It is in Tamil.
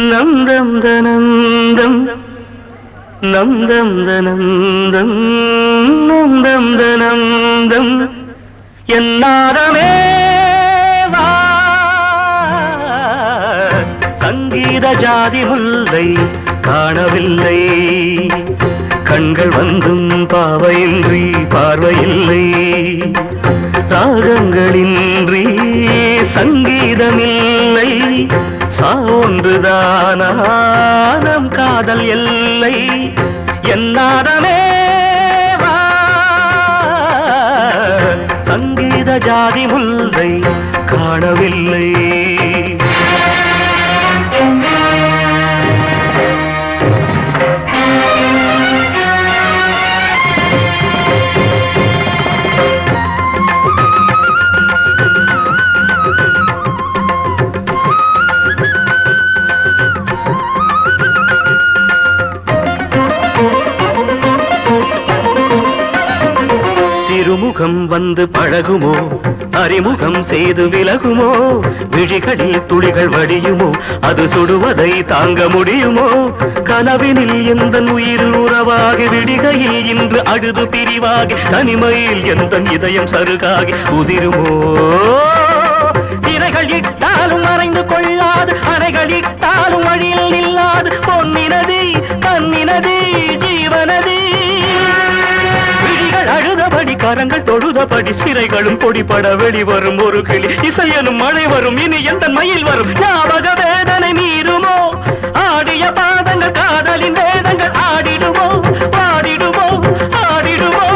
நந்தம் தனந்தம் நந்தம் தனந்தம் நந்தம் தனந்தம் என்னாரமே வா சங்கீத ஜாதி முல்லை காணவில்லை கண்கள் வந்தும் பாவையின்றி பார்வையில்லை ராகங்களின்றி சங்கீதமில்லை சான்றுதானம் காதல் எல்லை என்னாரமே வா சங்கீத ஜாதி முல்லை காணவில்லை திருமுகம் வந்து பழகுமோ அறிமுகம் செய்து விலகுமோ விழிகளில் துளிகள் வடியுமோ அது சுடுவதை தாங்க முடியுமோ கனவினில் எந்த உயிர் உறவாகி விடிகையில் இன்று அழுது பிரிவாகி தனிமையில் எந்த இதயம் சருகாகி உதிருமோ திரைகள் இட்டாலும் மறைந்து கொள்ளாது அறைகள் இட்டாலும் வழியில் இல்லாது பொன்னினதி கண்ணினதி ஜீவனதி விழிகள் அழுதபடி கரங்கள் தொழுதபடி சிறைகளும் பொடிபட வெளிவரும் ஒரு கிளி இசையனும் மழை வரும் இனி எந்த மயில் வரும் ஞாபக வேதனை மீறுமோ ஆடிய பாதங்கள் காதலின் வேதங்கள் ஆடிடுமோ பாடிடுமோ ஆடிடுமோ